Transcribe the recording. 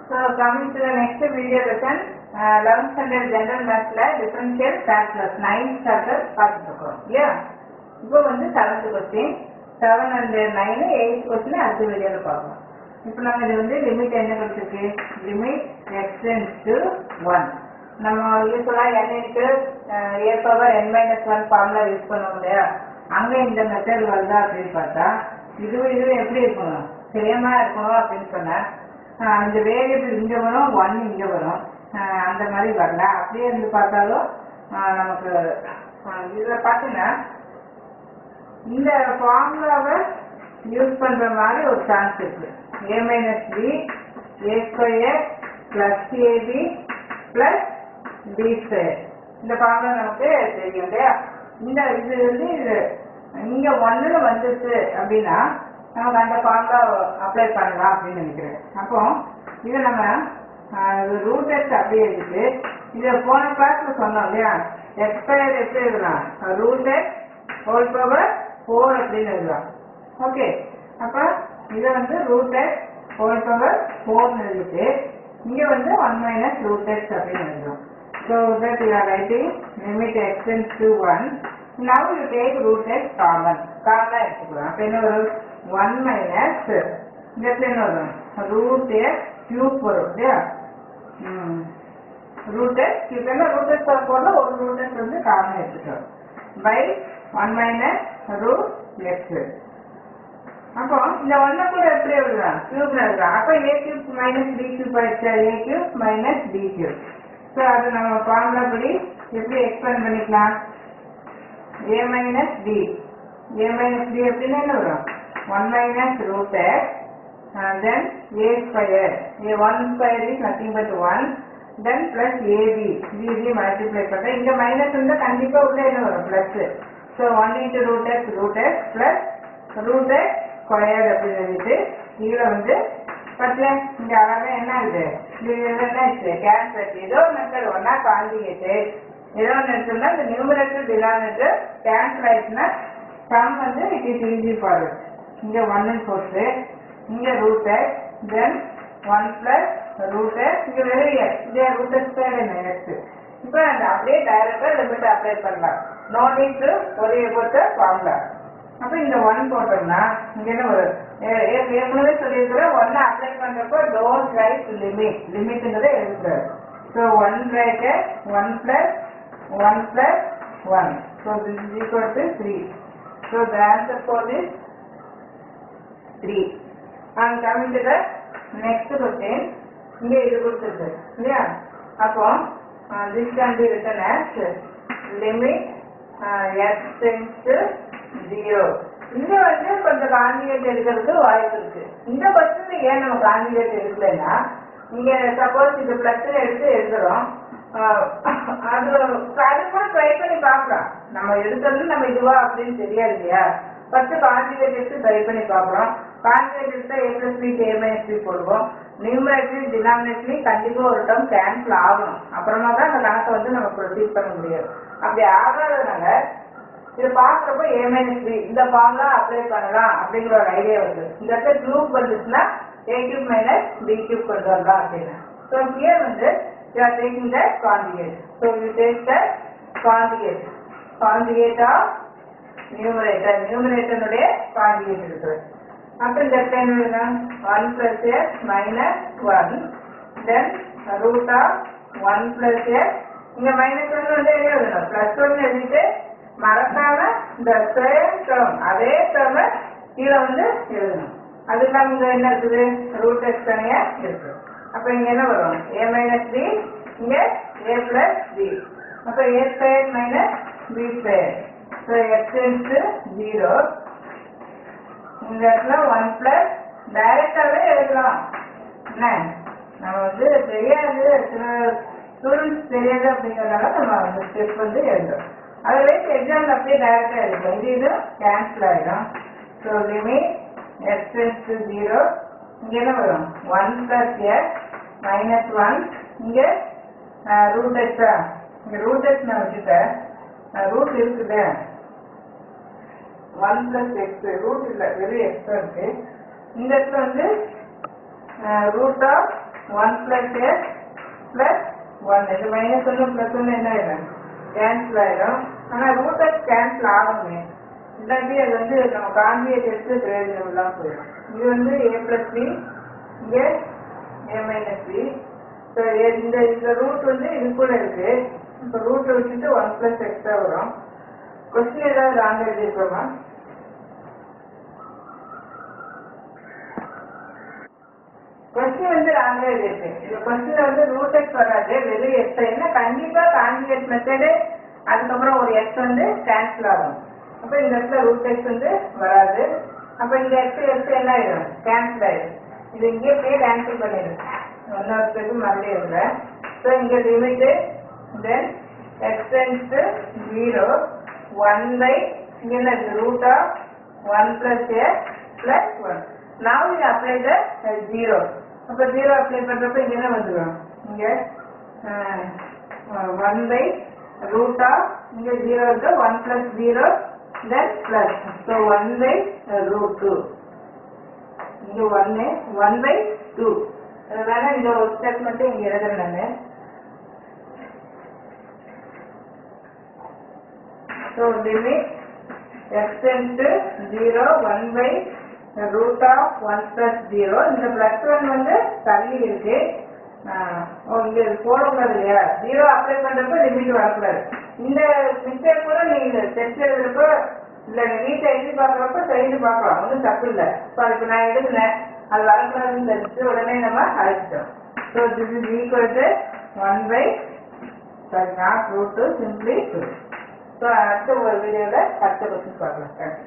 So coming to the next video lesson, uh, 11th standard general mathsல differential calculus 9th chapter பார்த்துட்டு இருக்கோம் இல்லையா இப்போ வந்து seventh question seven and nine eight question அடுத்த வீடியோல பார்க்கலாம் இப்போ நம்ம இது வந்து லிமிட் என்ன கொடுத்துருக்கு லிமிட் எக்ஸ்டென்ஸ் டு ஒன் நம்ம யூஸ்வலாக n into a power n minus one formula use பண்ணுவோம் இல்லையா அங்க இந்த மெத்தட் வருதா அப்படின்னு பார்த்தா இதுவும் இதுவும் எப்படி இருக்கணும் சேமா இருக்கணும் அப்படின்னு சொன்னா ஆஹ் இந்த வேரியபிள் இங்க வரும் ஒன் இங்க வரும் ஆஹ் அந்த மாதிரி வரல அப்படியே இருந்து பார்த்தாலும் ஆஹ் நமக்கு ஆஹ் இதுல பார்த்தீங்கன்னா இந்த ஃபார்முலாவை யூஸ் பண்ற மாதிரி ஒரு சான்ஸ் இருக்கு a minus b a square plus a b plus b square இந்த ஃபார்முலா நமக்கு தெரியும் இல்லையா இந்த இது வந்து இது இங்க ஒண்ணுல வந்துச்சு அப்படின்னா நமக்கு அந்த ஃபார்முலா அப்ளை பண்ணலாம் அப்படின்னு நினைக்கிறேன் அப்போ இதை நம்ம ரூட் எக்ஸ் அப்படியே இருக்கு இதை போன கிளாஸ்ல சொன்னோம் இல்லையா எக்ஸ்பயர் எப்படி எழுதலாம் root x whole power four அப்படின்னு எழுதலாம் ஓகே அப்ப இதை வந்து ரூட் எக்ஸ் ஹோல் பவர் ஃபோர்னு எழுதிட்டு இங்க வந்து ஒன் மைனஸ் ரூட் எக்ஸ் அப்படின்னு எழுதுறோம் so that you are writing limit x tends to one now you take root x common காமனா எடுத்துக்கலாம் அப்ப என்ன வரும் ஒன் மைனஸ் இந்த இடத்துல என்ன வரும் ரூட் எக்ஸ் கியூப் வரும் இல்லையா ரூட் எக்ஸ் கியூப் என்ன ரூட் எக்ஸ் போல ஒரு ரூட் எக்ஸ் வந்து காமன் எடுத்துக்கிறோம் by one minus root x அப்போ இந்த ஒன்ன கூட எப்படி எழுதலாம் கியூப்ல எழுதலாம் அப்ப a cube minus d cube ஆயிடுச்சா a cube minus d cube so அது நம்ம ஃபார்முலா படி எப்படி எக்ஸ்பேண்ட் பண்ணிக்கலாம் a minus d a minus d எப்படின்னா என்ன வரும் one minus root x then a square a one square is nothing but one then plus a b b b multiply பண்ணுறேன் இங்க மைனஸ் இருந்தால் கண்டிப்பா உள்ள என்ன வரும் plus so one into root x root x plus root x square அப்படின்னு சொல்லிட்டு இதுல வந்து பத்தில இங்க அழகா என்ன ஆகுது இது என்ன ஆச்சு கேன்சல் ஏதோ ஒரு மெத்தட் ஒன்னா காஞ்சிக்கிட்டு ஏதோ ஒன்று எடுத்தோம்னா இந்த நியூமரேட்டர் டினாமினேட்டர் கேன்சல் ஆயிடுச்சுன்னா சம் வந்து இட் இஸ் ஈஸி ஃபார் இங்க ஒன்னு போட்டு இங்க root x then one plus root x இங்க வெறும் எக்ஸ் இதே ரூட் எக்ஸ் ஸ்கொயர் என்ன எக்ஸ் இப்போ அந்த அப்படியே டைரக்டா லிமிட் அப்ளை பண்ணலாம் நோ நீட் டு ஒரே பொறுத்த ஃபார்முலா அப்ப இந்த ஒன் போட்டோம்னா இங்க என்ன வரும் ஏ- ஏ- ஏற்கனவே சொல்லியிருக்கிறேன் ஒன்னு அப்ளை பண்றப்போ டோன்ட் ரைட் லிமிட் லிமிட்ங்கிறத எழுதுறாரு so one bracket one plus one plus one so this is equal to three so the answer for this three and coming to the next question இங்க இது கொடுத்துருக்கு இல்லையா அப்போ this can be written as limit x tends zero இங்க வந்து கொஞ்சம் conjugate எடுக்கிறதுக்கு வாய்ப்பு இருக்கு இந்த கொஸ்டின் ஏன் நம்ம கான்ஜுகேட் எடுக்கலைன்னா இங்க சப்போஸ் இது பிளஸ் எடுத்து எழுதுறோம் ஆஹ் அது அது கூட ட்ரை பண்ணி பார்க்கலாம் நம்ம எடுத்தது நம்ம இதுவா அப்படின்னு தெரியாது இல்லையா ஃபர்ஸ்ட் கான்ஜுகேட் எடுத்து ட்ரை பண்ணி பார்க்குறோம் கான்ஜுகேட் எடுத்தா a plus b a minus b போடுவோம் நியூமரேட்டரி டினாமினேட்டரி கண்டிப்பா ஒரு டேர்ம் கேன்சல் ஆகணும் அப்புறமா தான் அந்த கணக்கை வந்து நம்ம ப்ரொசீட் பண்ண முடியும் அப்படி ஆகாததுனால இது பாக்குறப்ப ஏ மைனஸ் பி இந்த ஃபார்ம்லாம் அப்ளை பண்ணலாம் அப்படிங்கிற ஒரு ஐடியா வருது இந்த இடத்துல கியூப் வந்துச்சுன்னா a cube minus b cube கொண்டு வரலாம் அப்படின்னு ஸோ ஹியர் வந்து you are taking the conjugate so you take the conjugate conjugate of numerator நியூமரேட்டருடைய கான்ஜுகேட் இருக்குது அப்போ இந்த இடத்துல என்ன எழுதலாம் one plus x minus one then root of one plus x இங்க மைனஸ் ஒன் வந்து என்ன எழுதணும் பிளஸ் ஒன் எழுதிட்டு மறக்காம இந்த சேம் டேர்ம் அதே டேர்ம கீழே வந்து எழுதணும் அது இல்லாம இங்க என்ன இருக்குது ரூட் எக்ஸ் தனியா இருக்கு அப்ப இங்க என்ன வரும் ஏ மைனஸ் பி இங்க ஏ பிளஸ் பி அப்ப a square minus b square so x zero இந்த இடத்துல ஒன் பிளஸ் டைரக்டாவே எழுதலாம் என்ன நம்ம வந்து தெரியாது சில ஸ்டூடெண்ட்ஸ் தெரியாது அப்படிங்கறதுனால நம்ம அந்த ஸ்டெப் வந்து எழுதுறோம் அதுவே எக்ஸாம்ல அப்படியே டைரக்டா எழுதுறோம் இது இது கேன்சல் ஆயிடும் so limit x to zero இங்க என்ன வரும் one plus x minus one இங்க ரூட் எக்ஸா இங்க ரூட் எக்ஸ் நான் வச்சுட்டேன் ரூட் இருக்குது ஒன் பிளஸ் எக்ஸ் ரூட் இல்லை வெறும் எக்ஸ் இருக்கு இந்த இடத்துல வந்து root of one plus x plus one இது மைனஸ் ஒன்று பிளஸ் ஒன்று என்ன ஆயிடும் கேன்சல் ஆயிடும் ஆனால் ரூட் எக்ஸ் கேன்சல் ஆகுமே இல்லாட்டி அது வந்து நம்ம கான்ஜுகேட் எடுத்து பிரயோஜனம் இல்லாமல் போயிடும் இது வந்து ஏ பிளஸ் பி இங்கே ஏ மைனஸ் பி ஸோ இந்த இந்த ரூட் வந்து இது கூட இருக்கு இப்போ ரூட்டை விட்டுட்டு ஒன் பிளஸ் எக்ஸ்ட்ரா வரும் கொஸ்டின் ஏதாவது ராங் எழுதிருக்கோமா கொஸ்டின் வந்து ராங் எழுதிருக்கு இந்த கொஸ்டின்ல வந்து ரூட் எக்ஸ் வராது வெறும் எக்ஸ் என்ன கண்டிப்பா கான்ஜுகேட் மெத்தடு அதுக்கப்புறம் ஒரு எக்ஸ் வந்து கேன்சல் ஆகும் அப்போ இந்த இடத்துல ரூட் எக்ஸ் வந்து வராது அப்போ இந்த எக்ஸ் எக்ஸ் என்ன ஆயிடும் கேன்சல் ஆயிடும் இது இங்கே போய் கேன்சல் பண்ணிடும் ஒன்னாவது மறுபடியும் இல்லை ஸோ இங்கே limit then x tends to zero one by இங்கே என்ன root of one plus x plus one now we apply the uh, zero அப்போ ஜீரோ அப்ளை பண்றப்ப இங்க என்ன வந்துடும் இங்க ஒன் பை ரூட் ஆஃப் இங்க ஜீரோ இருக்கு one plus zero then plus so one by root two இங்க ஒன்னு ஒன் பை டூ வேணா இந்த ஒரு ஸ்டெப் மட்டும் இங்க எழுதுறேன் நான் so limit x tends to 0 1 by root of 1 plus 0 இந்த plus 1 வந்து தள்ளி இருக்கு ஆஹ் ஓ இங்க இது போடக்கூடாது இல்லையா ஜீரோ அப்ளை பண்றப்ப லிமிட் வரக்கூடாது இந்த மிஸ்டேக் கூட நீங்க டெஸ்ட் எழுதுறப்ப இல்ல நீட்டை எழுதி பார்க்கறப்ப செய்து பார்க்கலாம் ஒன்றும் தப்பு இல்லை ஸோ அதுக்கு நான் எழுதுனேன் அது வரக்கூடாதுன்னு தெரிஞ்சு உடனே நம்ம அழைச்சிட்டோம் so this is equal to one by sorry not root two simply two so அடுத்த ஒரு வீடியோவில் அடுத்த கொஸ்டின் பார்க்கலாம் தேங்க்யூ